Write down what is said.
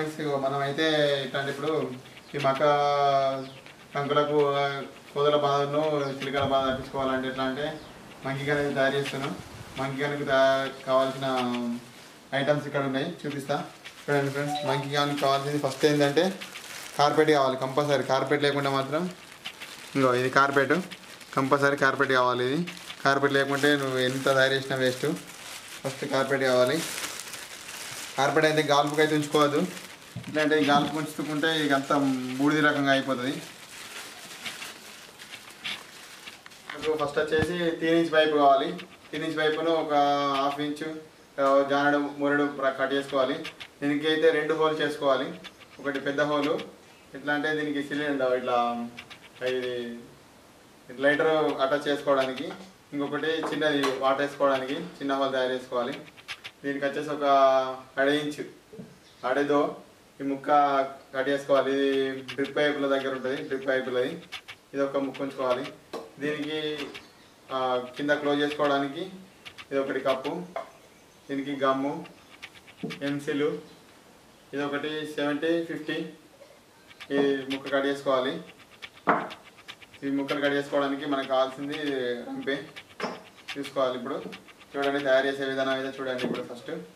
friends ఇగో మనం అయితే ఇట్లాంటి ఇప్పుడు ఈ మక్క కంకులకు ఆ, కోదల బాధను చిలకల బాధ తప్పించుకోవాలంటే ఎట్లా అంటే మంకి అనేది తయారు చేస్తున్నాం మంకి కనుక కావాల్సిన ఐటమ్స్ ఇక్కడ ఉన్నాయి చూపిస్తా చూడండి ఫ్రెండ్స్ మంకి కానీ కావాల్సింది ఫస్ట్ ఏంటంటే కార్పెట్ కావాలి కంపల్సరీ కార్పెట్ లేకుండా మాత్రం ఇంకో ఇది కార్పెట్ కంపల్సరీ కార్పెట్ కావాలి ఇది కార్పెట్ లేకుంటే నువ్వు ఎంత తయారు చేసినా వేస్ట్ ఫస్ట్ కార్పెట్ కావాలి కార్పెట్ అయితే గాల్పుకి అయితే ఉంచుకోవద్దు ఇట్లాంటి గాల్పు ఉంచుకుంటే ఇక అంతా బూడిది రకంగా అయిపోతుంది నాకు ఫస్ట్ వచ్చేసి తీన్ ఇంచ్ పైపు కావాలి తీన్ ఇంచ్ పైపును ఒక హాఫ్ ఇంచు ఆ, జానడు మురడు కట్ చేసుకోవాలి దీనికి అయితే రెండు హోల్ చేసుకోవాలి ఒకటి పెద్ద హోలు ఎట్లా అంటే దీనికి సిలిండర్ ఇట్లా ఇది లైటర్ అటాచ్ చేసుకోవడానికి ఇంకొకటి చిన్నది వాటర్ వేసుకోవడానికి చిన్న హోల్ తయారు చేసుకోవాలి దీనికి వచ్చేసి ఒక అడ ఇంచు అడేదో ఈ ముక్క కట్ చేసుకోవాలి ఇది డ్రిప్ పైపుల దగ్గర ఉంటుంది డ్రిప్ పైపులది ఇది ఒక ముక్క ఉంచుకోవాలి దీనికి ఆ, కింద క్లోజ్ చేసుకోవడానికి ఇది ఒకటి కప్పు దీనికి గమ్ము పెన్సిల్ ఇది ఒకటి సెవెంటీ ఫిఫ్టీ ఈ ముక్క కట్ చేసుకోవాలి ఈ ముక్కలు కట్ చేసుకోవడానికి మనకు కావాల్సింది రంపే చూసుకోవాలి ఇప్పుడు చూడండి తయారు చేసే విధానం అయితే చూడండి ఇప్పుడు ఫస్ట్